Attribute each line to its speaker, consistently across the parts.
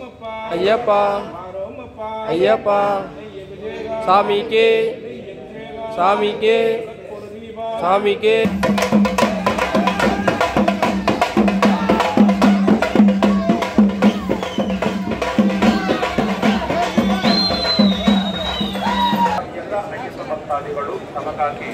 Speaker 1: ஐயப்பா ஐயப்பா சாமிக்கு சாமிக்கு சாமிக்கு
Speaker 2: ಎಲ್ಲ ಅಯ್ಯಪ್ಪ ಭಕ್ತಾದಿಗಳು ತಮಗಾಗಿ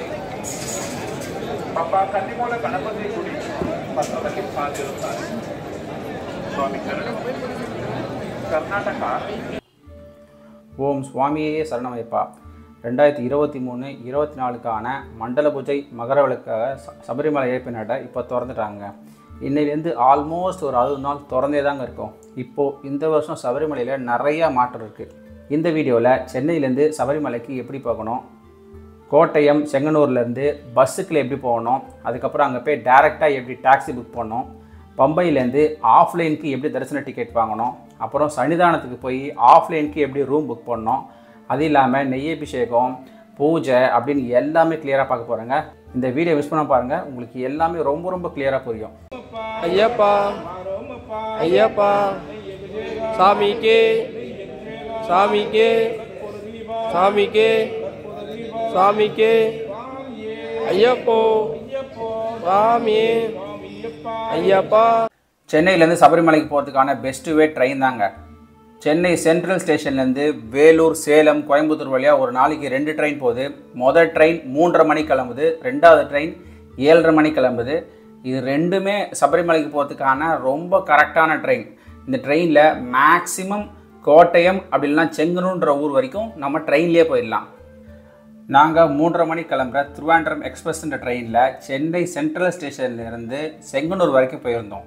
Speaker 2: ಪಬ್ಬ ಕನ್ನಿಮೂಲ ಗಣಪತಿ ಗುಡಿ ಪಕ್ಕದಲ್ಲಿ ಕಾದಿರುತ್ತಾರೆ ಸ್ವಾಮಿ ಶರಣು. ಕರ್ನಾಟಕ
Speaker 3: ஓம் சுவாமியே சரணமைப்பா ரெண்டாயிரத்தி இருபத்தி மூணு இருபத்தி நாலுக்கான மண்டல பூஜை மகர விளக்காக ச- சபரிமலை இழப்பு நட இப்போ திறந்துட்டாங்க இன்னையிலேருந்து ஆல்மோஸ்ட் ஒரு அறுபது நாள் திறந்தே தாங்க இருக்கும் இப்போது இந்த வருஷம் சபரிமலையில் நிறையா மாற்றம் இருக்குது இந்த வீடியோவில் சென்னையிலேருந்து சபரிமலைக்கு எப்படி போகணும் கோட்டயம் செங்கனூர்லேருந்து பஸ்ஸுக்குள்ள எப்படி போகணும் அதுக்கப்புறம் அங்கே போய் டேரெக்டாக எப்படி டாக்ஸி புக் பண்ணணும் பம்பையிலேருந்து ஆஃப்லைனுக்கு எப்படி தரிசன டிக்கெட் வாங்கணும் அப்புறம் சன்னிதானத்துக்கு போய் ஆஃப்லைனுக்கு எப்படி ரூம் புக் பண்ணணும் அது இல்லாமல் நெய்யபிஷேகம் பூஜை அப்படின்னு எல்லாமே கிளியராக பார்க்க போகிறேங்க இந்த வீடியோ மிஸ் பண்ண பாருங்கள் உங்களுக்கு எல்லாமே ரொம்ப ரொம்ப கிளியராக புரியும்
Speaker 1: ஐயப்பா ஐயப்பா சாமிக்கு சாமிக்கு சாமிக்கு சாமிக்கு ஐயப்போ சாமி ஐயப்பா
Speaker 3: சென்னையிலேருந்து சபரிமலைக்கு போகிறதுக்கான பெஸ்ட் வே ட்ரெயின் தாங்க சென்னை சென்ட்ரல் ஸ்டேஷன்லேருந்து வேலூர் சேலம் கோயம்புத்தூர் வழியாக ஒரு நாளைக்கு ரெண்டு ட்ரெயின் போகுது மொதல் ட்ரெயின் மூன்றரை மணி கிளம்புது ரெண்டாவது ட்ரெயின் ஏழரை மணி கிளம்புது இது ரெண்டுமே சபரிமலைக்கு போகிறதுக்கான ரொம்ப கரெக்டான ட்ரெயின் இந்த ட்ரெயினில் மேக்ஸிமம் கோட்டயம் அப்படி இல்லைன்னா செங்கனூன்ற ஊர் வரைக்கும் நம்ம ட்ரெயின்லேயே போயிடலாம் நாங்கள் மூன்றரை மணி கிளம்புற திருவாண்டரம் எக்ஸ்பிரஸ்ன்ற ட்ரெயினில் சென்னை சென்ட்ரல் ஸ்டேஷன்லேருந்து செங்கனூர் வரைக்கும் போயிருந்தோம்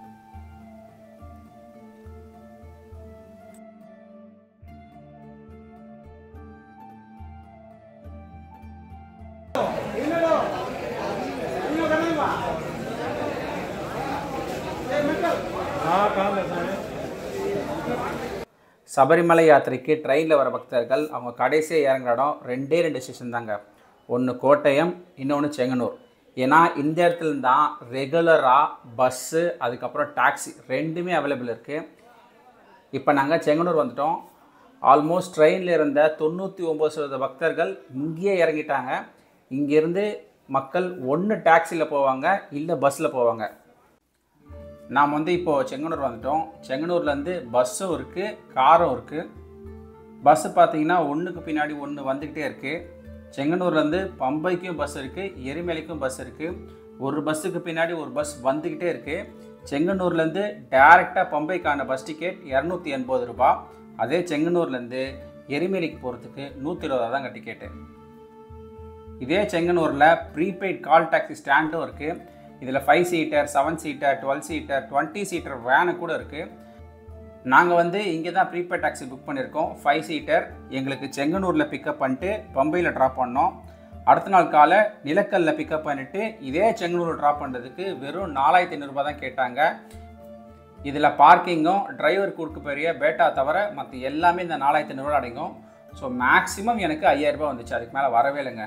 Speaker 3: சபரிமலை யாத்திரைக்கு ட்ரெயினில் வர பக்தர்கள் அவங்க கடைசியாக இறங்குற இடம் ரெண்டே ரெண்டு ஸ்டேஷன் தாங்க ஒன்று கோட்டயம் இன்னொன்று செங்கனூர் ஏன்னா இந்த இடத்துல தான் ரெகுலராக பஸ்ஸு அதுக்கப்புறம் டாக்ஸி ரெண்டுமே அவைலபிள் இருக்குது இப்போ நாங்கள் செங்கனூர் வந்துட்டோம் ஆல்மோஸ்ட் ட்ரெயினில் இருந்த தொண்ணூற்றி ஒம்பது சதவீத பக்தர்கள் இங்கேயே இறங்கிட்டாங்க இங்கேருந்து மக்கள் ஒன்று டாக்ஸியில் போவாங்க இல்லை பஸ்ஸில் போவாங்க நாம் வந்து இப்போது செங்கனூர் வந்துட்டோம் செங்கனூர்லேருந்து பஸ்ஸும் இருக்குது காரும் இருக்குது பஸ்ஸு பார்த்தீங்கன்னா ஒன்றுக்கு பின்னாடி ஒன்று வந்துக்கிட்டே இருக்குது செங்கனூர்லேருந்து பம்பைக்கும் பஸ் இருக்குது எரிமலைக்கும் பஸ் இருக்குது ஒரு பஸ்ஸுக்கு பின்னாடி ஒரு பஸ் வந்துக்கிட்டே இருக்குது செங்கனூர்லேருந்து டேரெக்டாக பம்பைக்கான பஸ் டிக்கெட் இரநூத்தி எண்பது ரூபாய் அதே செங்கனூர்லேருந்து எரிமலைக்கு போகிறதுக்கு நூற்றி இருபது தாங்க டிக்கெட்டு இதே செங்கனூரில் ப்ரீபெய்ட் கால் டாக்ஸி ஸ்டாண்டும் இருக்குது இதில் five seater seven seater twelve seater twenty seater van கூட இருக்குது நாங்கள் வந்து இங்கே தான் ப்ரீபெய்ட் டாக்ஸி புக் பண்ணியிருக்கோம் ஃபைவ் சீட்டர் எங்களுக்கு செங்கனூரில் பிக்கப் பண்ணிட்டு பம்பையில் ட்ராப் பண்ணோம் அடுத்த நாள் காலை நிலக்கல்ல பிக்கப் பண்ணிவிட்டு இதே செங்கனூரில் ட்ராப் பண்ணுறதுக்கு வெறும் நாலாயிரத்தி ஐநூறுரூபா தான் கேட்டாங்க இதில் பார்க்கிங்கும் டிரைவர் கொடுக்க பெரிய பேட்டா தவிர மற்ற எல்லாமே இந்த நாலாயிரத்தி ஐநூறுரூவா அடங்கும் ஸோ மேக்ஸிமம் எனக்கு ஐயாயிரரூபா வந்துச்சு அதுக்கு மேலே வரவே இல்லைங்க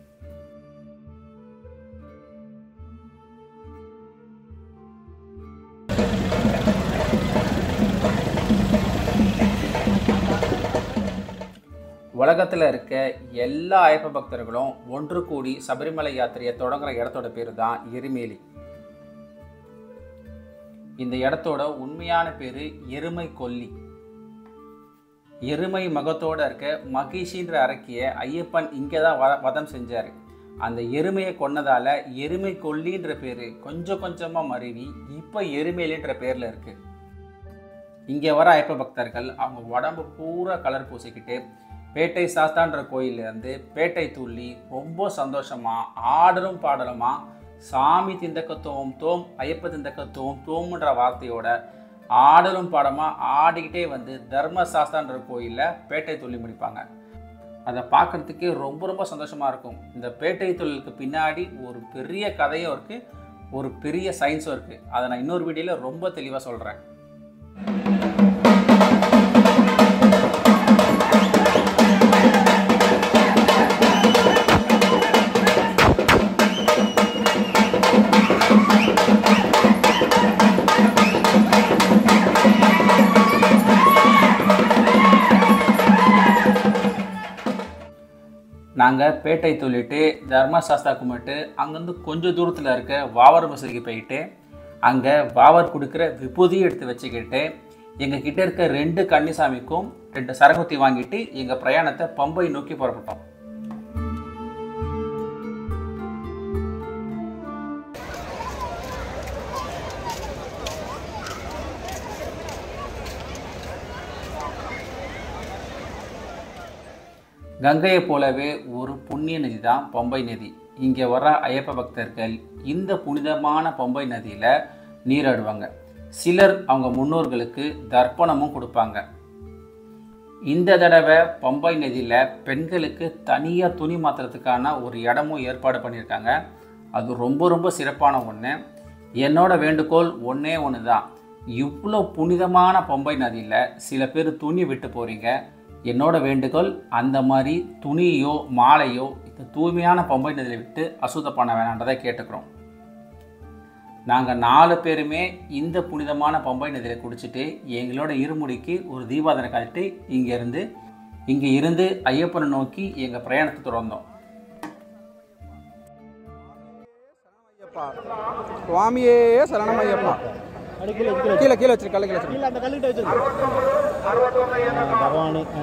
Speaker 3: உலகத்தில் இருக்க எல்லா ஐயப்ப பக்தர்களும் ஒன்று கூடி சபரிமலை யாத்திரையை தொடங்குற இடத்தோட பேர் தான் எருமேலி இந்த இடத்தோட உண்மையான பேர் எருமை கொல்லி எருமை மகத்தோட இருக்க மகிஷின்ற அரக்கிய ஐயப்பன் இங்கே தான் வ வதம் செஞ்சார் அந்த எருமையை கொன்னதால எருமை கொல்லின்ற பேர் கொஞ்சம் கொஞ்சமாக மருவி இப்போ எருமேலின்ற பேரில் இருக்குது இங்கே வர ஐயப்ப பக்தர்கள் அவங்க உடம்பு பூரா கலர் பூசிக்கிட்டு பேட்டை சாஸ்தான்ற கோயிலேருந்து பேட்டை துள்ளி ரொம்ப சந்தோஷமா ஆடலும் பாடலுமா சாமி திந்தக்க தோம் தோம் ஐயப்ப திந்தக்க தோம் தோம்ன்ற வார்த்தையோட ஆடலும் பாடமா ஆடிக்கிட்டே வந்து தர்ம சாஸ்தான்ற கோயிலில் பேட்டை துள்ளி முடிப்பாங்க அதை பார்க்குறதுக்கே ரொம்ப ரொம்ப சந்தோஷமாக இருக்கும் இந்த பேட்டை தொழிலுக்கு பின்னாடி ஒரு பெரிய கதையும் இருக்குது ஒரு பெரிய சயின்ஸும் இருக்குது அதை நான் இன்னொரு வீடியோவில் ரொம்ப தெளிவாக சொல்கிறேன் நாங்கள் பேட்டை சொல்லிட்டு தர்மசாஸ்தா கும்பிட்டு அங்கேருந்து கொஞ்சம் தூரத்தில் இருக்க வாவர் மசூதிக்கு போயிட்டு அங்கே வாவர் கொடுக்குற விபூதியை எடுத்து வச்சுக்கிட்டு எங்கள் கிட்ட இருக்க ரெண்டு கன்னிசாமிக்கும் ரெண்டு சரகுத்தி வாங்கிட்டு எங்கள் பிரயாணத்தை பம்பை நோக்கி புறப்பட்டோம் கங்கையை போலவே ஒரு புண்ணிய நதி தான் பம்பை நதி இங்கே வர ஐயப்ப பக்தர்கள் இந்த புனிதமான பம்பை நதியில் நீராடுவாங்க சிலர் அவங்க முன்னோர்களுக்கு தர்ப்பணமும் கொடுப்பாங்க இந்த தடவை பம்பை நதியில் பெண்களுக்கு தனியாக துணி மாற்றுறதுக்கான ஒரு இடமும் ஏற்பாடு பண்ணியிருக்காங்க அது ரொம்ப ரொம்ப சிறப்பான ஒன்று என்னோட வேண்டுகோள் ஒன்றே ஒன்று தான் இவ்வளோ புனிதமான பம்பை நதியில் சில பேர் துணி விட்டு போகிறீங்க என்னோட வேண்டுகோள் அந்த மாதிரி துணியோ மாலையோ இந்த தூய்மையான பம்பை நதியில் விட்டு அசுத்தம் பண்ண வேணான்றதை கேட்டுக்கிறோம் நாங்கள் நாலு பேருமே இந்த புனிதமான பம்பை நதியில் குடிச்சிட்டு எங்களோட இருமுடிக்கு ஒரு தீபாதனை காட்டிட்டு இங்கேருந்து இங்கே இருந்து ஐயப்பனை நோக்கி எங்கள் பிரயாணத்தை தொடர்ந்தோம்
Speaker 1: ஐயப்பா சுவாமியே சரணம் ஐயப்பா கீழே கீழே வச்சிரு கல்ல கீழே வச்சிரு
Speaker 4: அந்த கல்லுகிட்ட வச்சிருக்கோம் பகவானு ஆ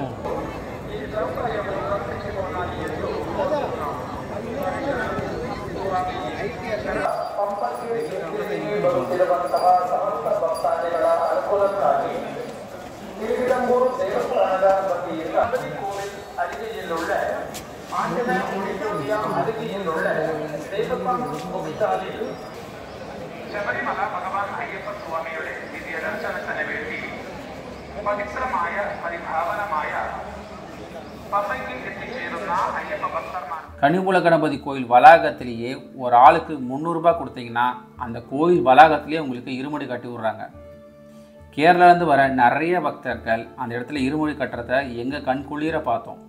Speaker 2: ശബരിമല ഭഗവാൻ അയ്യപ്പ സ്വാമിയുടെ ദിവ്യദർശനത്തിന് വേണ്ടി പവിത്രമായ പരിഭാവനമായ പമ്പയ്ക്ക് എത്തിച്ചേരുന്ന അയ്യപ്പ ഭക്തന്മാർ
Speaker 3: கனிமூல கணபதி கோயில் வளாகத்திலேயே ஒரு ஆளுக்கு முந்நூறுரூபா கொடுத்தீங்கன்னா அந்த கோயில் வளாகத்திலேயே உங்களுக்கு இருமுடி கட்டி விட்றாங்க கேரளாலேருந்து வர நிறைய பக்தர்கள் அந்த இடத்துல இருமுடி கட்டுறதை எங்கள் கண் குளிர பார்த்தோம்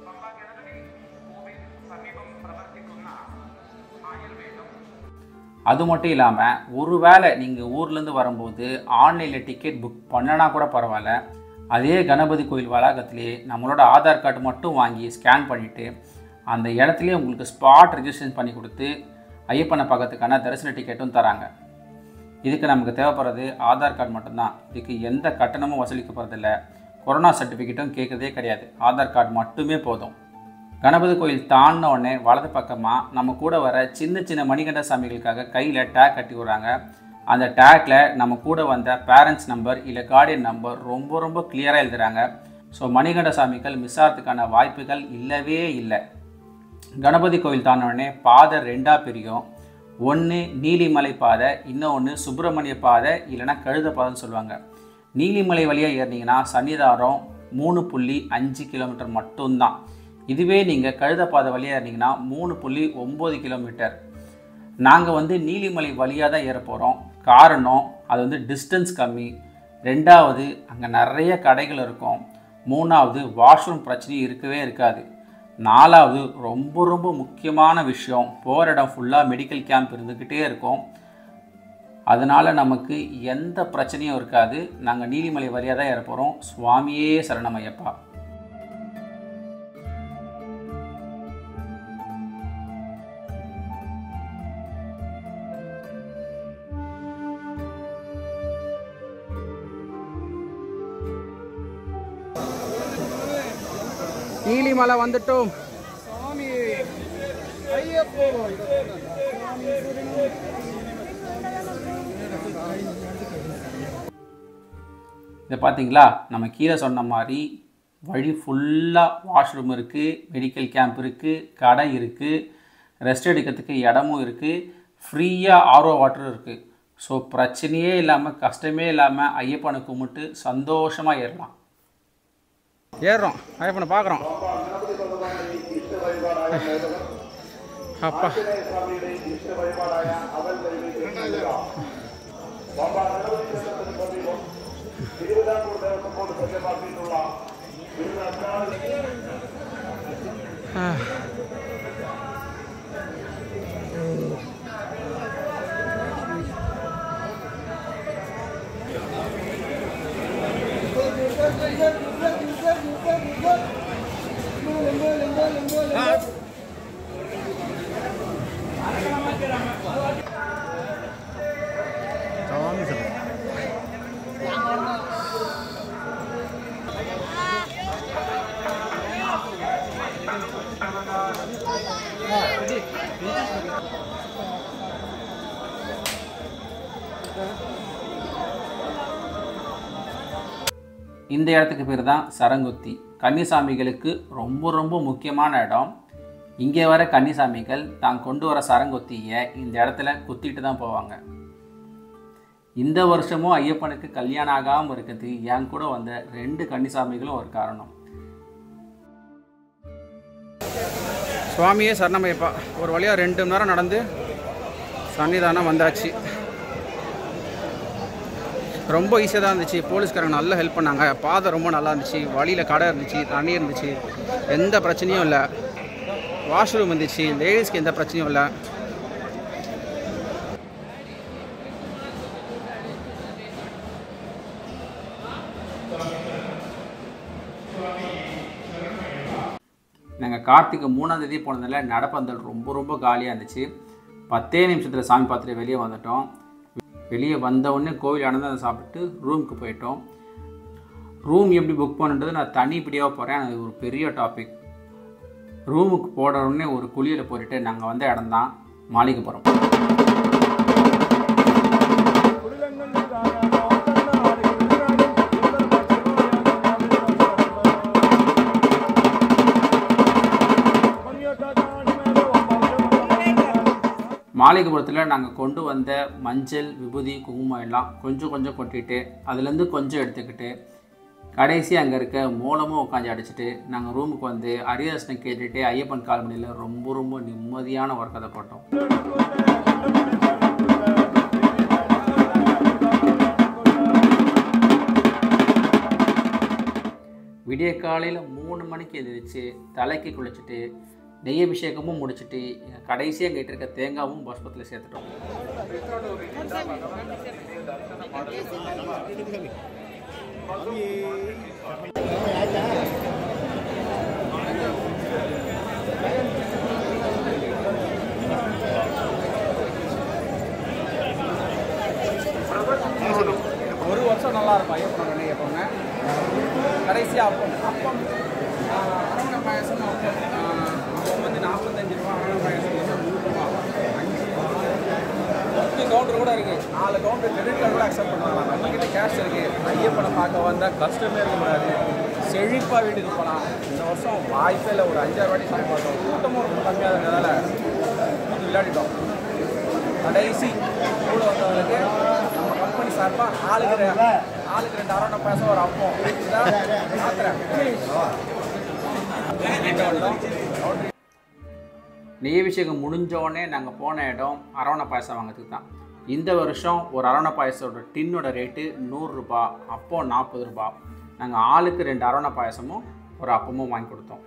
Speaker 3: அது மட்டும் இல்லாமல் ஒருவேளை நீங்கள் ஊர்லேருந்து வரும்போது ஆன்லைனில் டிக்கெட் புக் பண்ணனா கூட பரவாயில்ல அதே கணபதி கோயில் வளாகத்திலே நம்மளோட ஆதார் கார்டு மட்டும் வாங்கி ஸ்கேன் பண்ணிவிட்டு அந்த இடத்துலயே உங்களுக்கு ஸ்பாட் ரெஜிஸ்ட்ரேஷன் பண்ணி கொடுத்து ஐயப்பனை பார்க்கறதுக்கான தரிசன டிக்கெட்டும் தராங்க இதுக்கு நமக்கு தேவைப்படுறது ஆதார் கார்டு மட்டும்தான் இதுக்கு எந்த கட்டணமும் வசூலிக்கப்படுறதில்ல கொரோனா சர்டிஃபிகேட்டும் கேட்குறதே கிடையாது ஆதார் கார்டு மட்டுமே போதும் கணபதி கோயில் தாண்டின உடனே வலது பக்கமாக நம்ம கூட வர சின்ன சின்ன மணிகண்ட சாமிகளுக்காக கையில் டேக் கட்டி விடுறாங்க அந்த டேக்ல நம்ம கூட வந்த பேரண்ட்ஸ் நம்பர் இல்லை கார்டியன் நம்பர் ரொம்ப ரொம்ப கிளியராக எழுதுறாங்க ஸோ மணிகண்ட சாமிகள் மிஸ் ஆகிறதுக்கான வாய்ப்புகள் இல்லவே இல்லை கணபதி கோயில் தாண்டின உடனே பாதை ரெண்டாக பிரியும் ஒன்று நீலிமலை பாதை இன்னொன்று சுப்பிரமணிய பாதை இல்லைன்னா கழுத பாதைன்னு சொல்லுவாங்க நீலிமலை வழியாக ஏறினீங்கன்னா சன்னிதானம் மூணு புள்ளி அஞ்சு கிலோமீட்டர் மட்டும்தான் இதுவே நீங்கள் கழுத பாதை வழியாக ஏறினீங்கன்னா மூணு புள்ளி ஒம்பது கிலோமீட்டர் நாங்கள் வந்து நீலிமலை வழியாக தான் ஏற போகிறோம் காரணம் அது வந்து டிஸ்டன்ஸ் கம்மி ரெண்டாவது அங்கே நிறைய கடைகள் இருக்கும் மூணாவது வாஷ்ரூம் பிரச்சனையும் இருக்கவே இருக்காது நாலாவது ரொம்ப ரொம்ப முக்கியமான விஷயம் போகிற இடம் ஃபுல்லாக மெடிக்கல் கேம்ப் இருந்துக்கிட்டே இருக்கும் அதனால் நமக்கு எந்த பிரச்சனையும் இருக்காது நாங்கள் நீலிமலை வழியாக தான் ஏற போகிறோம் சுவாமியே சரணம் ஐயப்பா
Speaker 1: நீலிமலை வந்துட்டோம்
Speaker 3: இதை பார்த்தீங்களா நம்ம கீழே சொன்ன மாதிரி வழி ஃபுல்லாக வாஷ்ரூம் இருக்குது மெடிக்கல் கேம்ப் இருக்குது கடை இருக்குது ரெஸ்ட் எடுக்கிறதுக்கு இடமும் இருக்குது ஃப்ரீயாக ஆர்ஓ வாட்டரும் இருக்குது ஸோ பிரச்சனையே இல்லாமல் கஷ்டமே இல்லாமல் ஐயப்பனை கும்பிட்டு சந்தோஷமாக ஏறலாம்
Speaker 1: ஏறுறோம் ஐயப்பனை பார்க்குறோம் அப்பா
Speaker 3: இந்த இடத்துக்கு பேர் தான் சரங்குத்தி கன்னிசாமிகளுக்கு ரொம்ப ரொம்ப முக்கியமான இடம் இங்கே வர கன்னிசாமிகள் தான் கொண்டு வர சரங்குத்தியை இந்த இடத்துல குத்திட்டு தான் போவாங்க இந்த வருஷமும் ஐயப்பனுக்கு கல்யாணம் ஆகாமல் இருக்கிறது என் கூட வந்த ரெண்டு கன்னிசாமிகளும் ஒரு காரணம்
Speaker 1: சுவாமியே சரணமையப்பா ஒரு வழியாக ரெண்டு மணி நேரம் நடந்து சன்னிதானம் வந்தாச்சு ரொம்ப ஈஸியாக தான் இருந்துச்சு போலீஸ்காரங்க நல்லா ஹெல்ப் பண்ணாங்க பாதை ரொம்ப நல்லா இருந்துச்சு வழியில் கடை இருந்துச்சு தண்ணி இருந்துச்சு எந்த பிரச்சனையும் இல்லை வாஷ்ரூம் இருந்துச்சு லேடிஸ்க்கு எந்த பிரச்சனையும் இல்லை
Speaker 3: நாங்கள் கார்த்திகை மூணாம் தேதி போனதில் நடப்பந்தல் ரொம்ப ரொம்ப காலியாக இருந்துச்சு பத்தே நிமிஷத்தில் சாமி பார்த்துட்டு வெளியே வந்துட்டோம் வெளியே வந்த உடனே கோவில் அனந்தம் சாப்பிட்டு ரூமுக்கு போயிட்டோம் ரூம் எப்படி புக் பண்ணுறது நான் தனி இப்படியாக போகிறேன் அது ஒரு பெரிய டாபிக் ரூமுக்கு போட உடனே ஒரு குளியலை போட்டுட்டு நாங்கள் வந்த இடம் தான் மாளிகைப்புறம் மாளிகைப்புறத்தில் நாங்கள் கொண்டு வந்த மஞ்சள் விபூதி குங்குமம் எல்லாம் கொஞ்சம் கொஞ்சம் கொட்டிட்டு அதுலேருந்து கொஞ்சம் எடுத்துக்கிட்டு கடைசி அங்கே இருக்க மூலமும் உட்காந்து அடிச்சுட்டு நாங்கள் ரூமுக்கு வந்து அரியரசனை கேட்டுட்டு ஐயப்பன் கால்மணியில் ரொம்ப ரொம்ப நிம்மதியான ஒரு கதை போட்டோம் விடிய காலையில் மூணு மணிக்கு எழுந்திரிச்சு தலைக்கு குளிச்சுட்டு நெய் அபிஷேகமும் முடிச்சுட்டு கடைசியாக கேட்டு இருக்க தேங்காவும் பஸ்பத்தில் சேர்த்துட்டோம்
Speaker 1: ஒரு வருஷம் நல்லா இருக்கும் ஐயப்பன் பண்ணி எப்பவுமே கடைசியாக அப்பம் அப்பம் ஆஹ், அரவணை பாயசம் அப்பம் ஆஹ், அப்பம் வந்து நாற்பத்தஞ்சு ரூபா அரவணை பாயசம் வந்து நூறு ரூபா அஞ்சு பத்து கவுண்டர் கூட இருக்கு நாலு கவுண்டர் கிரெடிட் கார்டு கூட அக்செப்ட் பண்ணுவாங்க நம்ம கிட்ட கேஷ் இருக்கு ஐயப்பனை பார்க்க வந்தால் கஷ்டமே இருக்க முடியாது செழிப்பாக வீட்டுக்கு போகலாம் இந்த வருஷம் வாய்ப்பே இல்லை ஒரு அஞ்சாறு வாட்டி சாமி பார்த்தோம் கூட்டமும் ரொம்ப கம்மியாக இருந்ததால கூட்டு விளையாடிட்டோம் கடைசி கூட வந்தவங்களுக்கு நம்ம கம்பெனி சார்பாக ஆளுக்கு ரெ- ஆளுக்கு ரெண்டு அரவணை பாயசம் ஒரு அப்பம் இதான் மாத்திரை வீட்டை வந்தோம்
Speaker 3: நெய் அபிஷேகம் முடிஞ்ச உடனே நாங்கள் போன இடம் அரவணை பாயசம் வாங்கிறதுக்கு தான் இந்த வருஷம் ஒரு அரவணை பாயசத்தோட டின்னோட ரேட்டு நூறுரூபா அப்போ நாற்பது ரூபா நாங்கள் ஆளுக்கு ரெண்டு அரவணை பாயசமும் ஒரு அப்பமும் வாங்கி கொடுத்தோம்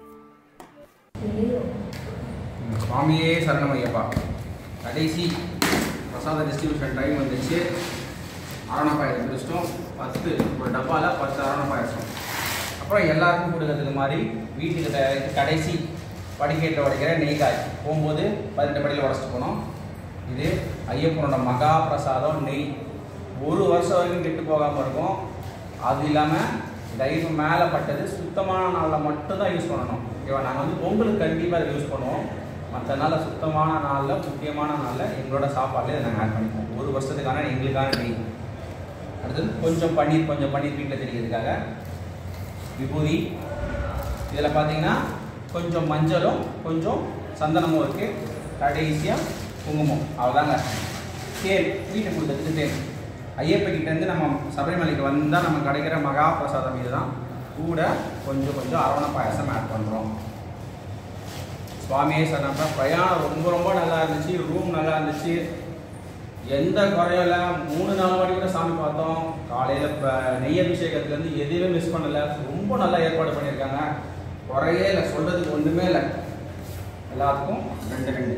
Speaker 1: சுவாமியே சரணமையப்பா கடைசி பிரசாத டிஸ்ட்ரிபியூஷன் டைம் வந்துச்சு அரணா பாயசம் முடிச்சிட்டோம் பத்து ஒரு டப்பாவில் பத்து அரணா பாயசம் அப்புறம் எல்லாருக்கும் கொடுக்கறதுக்கு மாதிரி வீட்டுக்கு தயாரித்து கடைசி படிக்கேட்டில் உடைக்கிற நெய்காய் போகும்போது பதினெட்டு படியில் உடச்சிட்டு போனோம் இது ஐயப்பனோட மகா பிரசாதம் நெய் ஒரு வருஷம் வரைக்கும் கெட்டு போகாமல் இருக்கும் அது இல்லாமல் லைஃப் மேலே பட்டது சுத்தமான நாளில் மட்டும்தான் யூஸ் பண்ணணும் ஓகேவா நாங்கள் வந்து பொங்கலுக்கு கண்டிப்பாக அதை யூஸ் பண்ணுவோம் மற்ற நாளில் சுத்தமான நாளில் முக்கியமான நாளில் எங்களோட சாப்பாட்டில் இதை நாங்கள் ஆட் பண்ணிப்போம் ஒரு வருஷத்துக்கான எங்களுக்கான நெய் அடுத்தது கொஞ்சம் பன்னீர் கொஞ்சம் பன்னீர் வீட்டில் தெரிகிறதுக்காக விபூதி இதில் பார்த்தீங்கன்னா கொஞ்சம் மஞ்சளும் கொஞ்சம் சந்தனமும் இருக்குது கடைசியாக குங்குமம் அவ்வளோதாங்க தேன் வீட்டுக்கு கொடுத்ததுக்கு தேன் ஐயப்பகிட்டேருந்து நம்ம சபரிமலைக்கு வந்தால் நம்ம கிடைக்கிற மகா பிரசாதம் இதுதான் கூட கொஞ்சம் கொஞ்சம் அரவணை பாயசம் ஆட் பண்ணுறோம் சுவாமியே சொன்னப்ப பிரயாணம் ரொம்ப ரொம்ப நல்லா இருந்துச்சு ரூம் நல்லா இருந்துச்சு எந்த குறையும் இல்லை மூணு நாலு வாட்டி கூட சாமி பார்த்தோம் காலையில் இப்போ நெய் அபிஷேகத்துலேருந்து எதுவுமே மிஸ் பண்ணல ரொம்ப நல்லா ஏற்பாடு பண்ணியிருக்காங்க குறையே இல்லை சொல்கிறதுக்கு ஒன்றுமே இல்லை எல்லாத்துக்கும் ரெண்டு ரெண்டு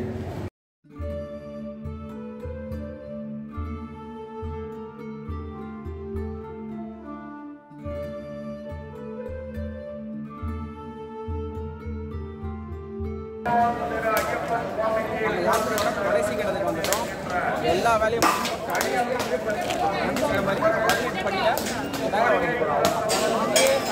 Speaker 4: ஐயப்ப
Speaker 1: நம்ம யாத்திரையோட கடைசி கிடத்துக்கு வந்துட்டோம் எல்லா வேலையும் முடிஞ்சு கடைசி சொன்ன மாதிரி பதினெட்டு படியில் மேலே உடைக்க போகிறோம்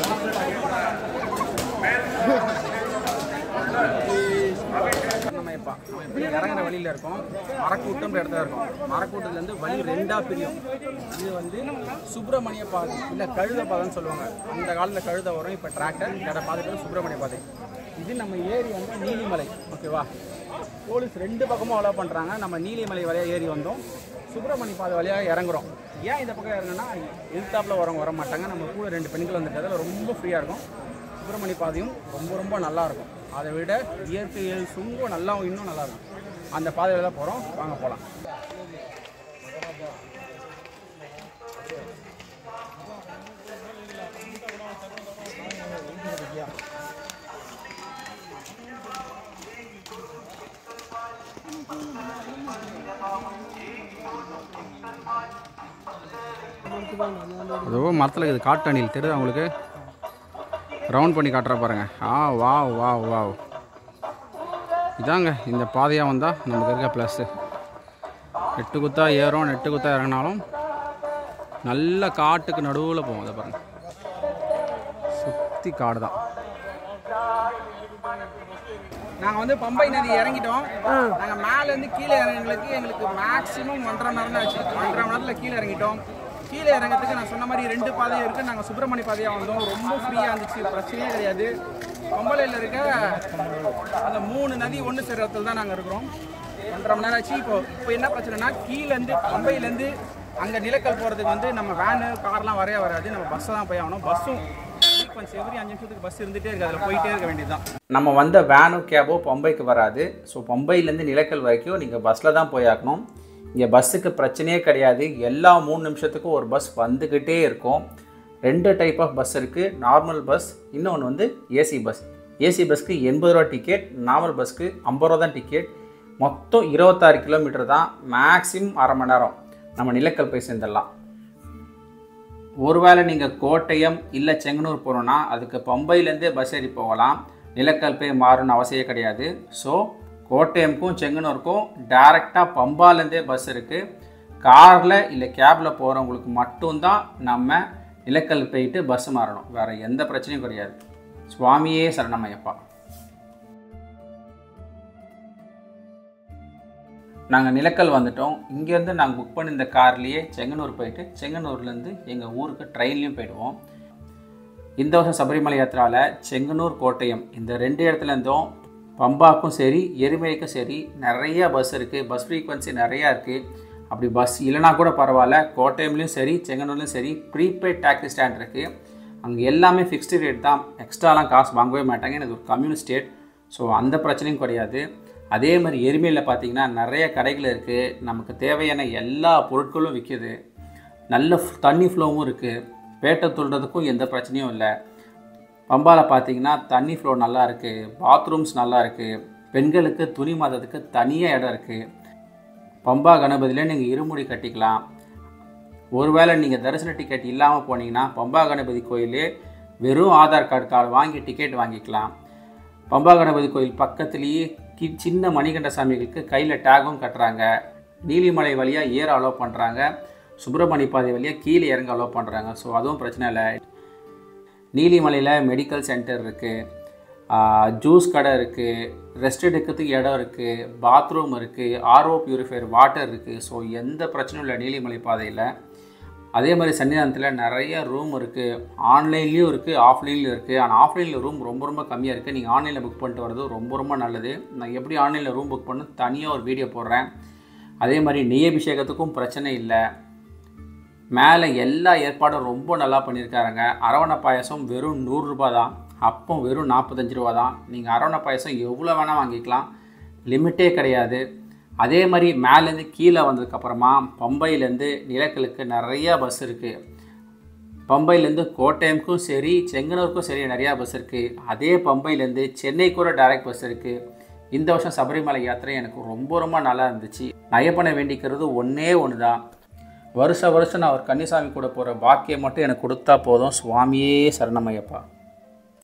Speaker 1: நம்ம இப்போ இப்படி இறங்குற வழியில் இருக்கோம் மரக்கூட்டம்ன்ற இடத்துல இருக்கோம் மரக்கூட்டத்துலேருந்து வழி ரெண்டாக பிரியும் இது வந்து சுப்பிரமணிய பாதை இல்லை கழுத பாதைன்னு சொல்லுவாங்க அந்த காலத்தில் கழுத வரும் இப்போ டிராக்டர் கடை பார்த்துட்டு சுப்பிரமணிய பாதை இது நம்ம ஏரி வந்து நீலிமலை ஓகேவா போலீஸ் ரெண்டு பக்கமும் அலோவ் பண்ணுறாங்க நம்ம நீலிமலை வழியாக ஏறி வந்தோம் சுப்பிரமணிய பாதை வழியாக இறங்குறோம் ஏன் இந்த பக்கம் இறங்குனா எதிர்த்தாப்பில் வரவங்க வர மாட்டாங்க நம்ம கூட ரெண்டு பெண்கள் வந்துட்டதில் ரொம்ப ஃப்ரீயாக இருக்கும் சுப்பிரமணிய பாதையும் ரொம்ப ரொம்ப நல்லா இருக்கும் அதை விட இயற்கையில் ரொம்ப நல்லா இன்னும் நல்லா இருக்கும் அந்த பாதையில் தான் போகிறோம் வாங்க போகலாம் அதோ மரத்தில் இது காட்டு அணில் தெரியுதா உங்களுக்கு ரவுண்ட் பண்ணி காட்டுற பாருங்க ஆ வா வா வா இதாங்க இந்த பாதையாக வந்தால் நமக்கு இருக்க ப்ளஸ்ஸு எட்டு குத்தா ஏறும் நெட்டு குத்தா இறங்கினாலும் நல்ல காட்டுக்கு நடுவில் போகும் அதை பாருங்க சுற்றி காடு தான் நாங்கள் வந்து பம்பை நதி இறங்கிட்டோம் நாங்கள் மேலேருந்து கீழே இறங்குறதுக்கு எங்களுக்கு மேக்ஸிமம் ஒன்றரை மணி நேரம் தான் ஆச்சு ஒன்றரை மணி நேரத்தில் கீழே இறங்கிட்டோம் கீழே இறங்கிறதுக்கு நான் சொன்ன மாதிரி ரெண்டு பாதையும் இருக்குது நாங்கள் சுப்பிரமணிய பாதையாக வந்தோம் ரொம்ப ஃப்ரீயாக இருந்துச்சு பிரச்சனையே கிடையாது பம்பளையில் இருக்க அந்த மூணு நதி ஒன்று சேர இடத்துல தான் நாங்கள் இருக்கிறோம் ஒன்றரை மணி நேரம் ஆச்சு இப்போ இப்போ என்ன பிரச்சனைனா கீழேருந்து பம்பையிலேருந்து அங்கே நிலக்கல் போகிறதுக்கு வந்து நம்ம வேனு கார்லாம் வரைய வராது நம்ம பஸ்ஸை தான் போய் ஆகணும் பஸ்ஸும் சீக்வன்ஸ் எவ்ரி அஞ்சு நிமிஷத்துக்கு பஸ் இருந்துகிட்டே இருக்குது அதில் போயிட்டே இருக்க வேண்டியதுதான்
Speaker 3: நம்ம வந்த வேனோ கேபோ பம்பைக்கு வராது ஸோ பம்பையிலேருந்து நிலக்கல் வரைக்கும் நீங்கள் பஸ்ஸில் தான் போய் ஆகணும் இங்கே பஸ்ஸுக்கு பிரச்சனையே கிடையாது எல்லா மூணு நிமிஷத்துக்கும் ஒரு பஸ் வந்துக்கிட்டே இருக்கும் ரெண்டு டைப் ஆஃப் பஸ் இருக்குது நார்மல் பஸ் இன்னொன்று வந்து ஏசி பஸ் ஏசி பஸ்க்கு எண்பது ரூபா டிக்கெட் நார்மல் பஸ்க்கு ஐம்பது ரூபா தான் டிக்கெட் மொத்தம் இருபத்தாறு கிலோமீட்டர் தான் மேக்ஸிமம் அரை மணி நேரம் நம்ம நிலக்கல் போய் சேர்ந்துடலாம் ஒருவேளை நீங்கள் கோட்டயம் இல்லை செங்கனூர் போகிறோன்னா அதுக்கு பம்பையிலேருந்தே பஸ் ஏறி போகலாம் நிலக்கல் போய் மாறணும்னு அவசியம் கிடையாது ஸோ கோட்டயம்க்கும் செங்கனூருக்கும் டேரெக்டாக பம்பாலேருந்தே பஸ் இருக்குது காரில் இல்லை கேபில் போகிறவங்களுக்கு மட்டும்தான் நம்ம நிலக்கல் போயிட்டு பஸ் மாறணும் வேறு எந்த பிரச்சனையும் கிடையாது சுவாமியே சரணமையப்பா நாங்கள் நிலக்கல் வந்துட்டோம் இங்கேருந்து நாங்கள் புக் பண்ணியிருந்த கார்லேயே செங்கனூர் போயிட்டு செங்கனூர்லேருந்து எங்கள் ஊருக்கு ட்ரெயின்லேயும் போயிடுவோம் இந்த வருஷம் சபரிமலை யாத்திராவில் செங்கனூர் கோட்டயம் இந்த ரெண்டு இடத்துலேருந்தும் பம்பாக்கும் சரி எருமைக்கும் சரி நிறைய பஸ் இருக்குது பஸ் ஃப்ரீக்வன்சி நிறையா இருக்குது அப்படி பஸ் இல்லைனா கூட பரவாயில்ல கோட்டயம்லேயும் சரி செங்கனூர்லேயும் சரி ப்ரீபெய்ட் டாக்ஸி ஸ்டாண்ட் இருக்குது அங்கே எல்லாமே ஃபிக்ஸ்டு ரேட் தான் எக்ஸ்ட்ராலாம் காசு வாங்கவே மாட்டாங்க எனக்கு ஒரு கம்யூனிஸ்ட் ஸ்டேட் ஸோ அந்த பிரச்சனையும் கிடையாது அதே மாதிரி எருமையில் பார்த்தீங்கன்னா நிறைய கடைகள் இருக்குது நமக்கு தேவையான எல்லா பொருட்களும் விற்கிது நல்ல ஃப்- தண்ணி ஃப்ளோவும் இருக்குது பேட்டை துள்ளுறதுக்கும் எந்த பிரச்சனையும் இல்லை பம்பாவில் பார்த்தீங்கன்னா தண்ணி ஃப்ளோ நல்லா இருக்குது பாத்ரூம்ஸ் நல்லா இருக்குது பெண்களுக்கு துணி மாதத்துக்கு தனியாக இடம் இருக்குது பம்பா கணபதியில் நீங்கள் இருமுடி கட்டிக்கலாம் ஒருவேளை நீங்கள் தரிசன டிக்கெட் இல்லாமல் போனீங்கன்னா பம்பா கணபதி கோயிலே வெறும் ஆதார் கார்டு கார்டு வாங்கி டிக்கெட் வாங்கிக்கலாம் பம்பா கணபதி கோயில் பக்கத்துலேயே கி சின்ன மணிகண்ட சாமிகளுக்கு கையில் டேகும் கட்டுறாங்க நீலிமலை வழியாக ஏற அலோவ் பண்ணுறாங்க சுப்பிரமணிய பாதை வழியாக கீழே இறங்க அலோவ் பண்ணுறாங்க ஸோ அதுவும் பிரச்சனை இல்லை நீலிமலையில் மெடிக்கல் சென்டர் இருக்குது ஜூஸ் கடை இருக்குது ரெஸ்ட் எடுக்கிறதுக்கு இடம் இருக்குது பாத்ரூம் இருக்குது ஆர்ஓ பியூரிஃபையர் வாட்டர் இருக்குது ஸோ எந்த பிரச்சனையும் இல்லை நீலிமலை பாதையில் அதே மாதிரி சன்னிதானத்தில் நிறைய ரூம் இருக்குது ஆன்லைன்லேயும் இருக்குது ஆஃப்லைன்லேயும் இருக்குது ஆனால் ஆஃப்லைனில் ரூம் ரொம்ப ரொம்ப கம்மியாக இருக்குது நீங்கள் ஆன்லைனில் புக் பண்ணிட்டு வரது ரொம்ப ரொம்ப நல்லது நான் எப்படி ஆன்லைனில் ரூம் புக் பண்ணு தனியாக ஒரு வீடியோ போடுறேன் அதே மாதிரி நெய் அபிஷேகத்துக்கும் பிரச்சனை இல்லை மேலே எல்லா ஏற்பாடும் ரொம்ப நல்லா பண்ணியிருக்காருங்க அரவணை பாயசம் வெறும் நூறுரூபா தான் அப்பம் வெறும் நாற்பத்தஞ்சு ரூபா தான் நீங்கள் அரவணை பாயசம் எவ்வளோ வேணால் வாங்கிக்கலாம் லிமிட்டே கிடையாது அதே மாதிரி மேலேருந்து கீழே வந்ததுக்கப்புறமா பம்பையிலேருந்து நிலக்கலுக்கு நிறையா பஸ் இருக்குது பம்பையிலேருந்து கோட்டயம்க்கும் சரி செங்கனூருக்கும் சரி நிறையா பஸ் இருக்குது அதே பம்பையிலேருந்து சென்னை கூட டைரக்ட் பஸ் இருக்குது இந்த வருஷம் சபரிமலை யாத்திரை எனக்கு ரொம்ப ரொம்ப நல்லா இருந்துச்சு நயப்பனை வேண்டிக்கிறது ஒன்றே ஒன்று தான் வருஷ வருஷம் நான் ஒரு கன்னிசாமி கூட போகிற பாக்கியம் மட்டும் எனக்கு கொடுத்தா போதும் சுவாமியே சரணமையப்பா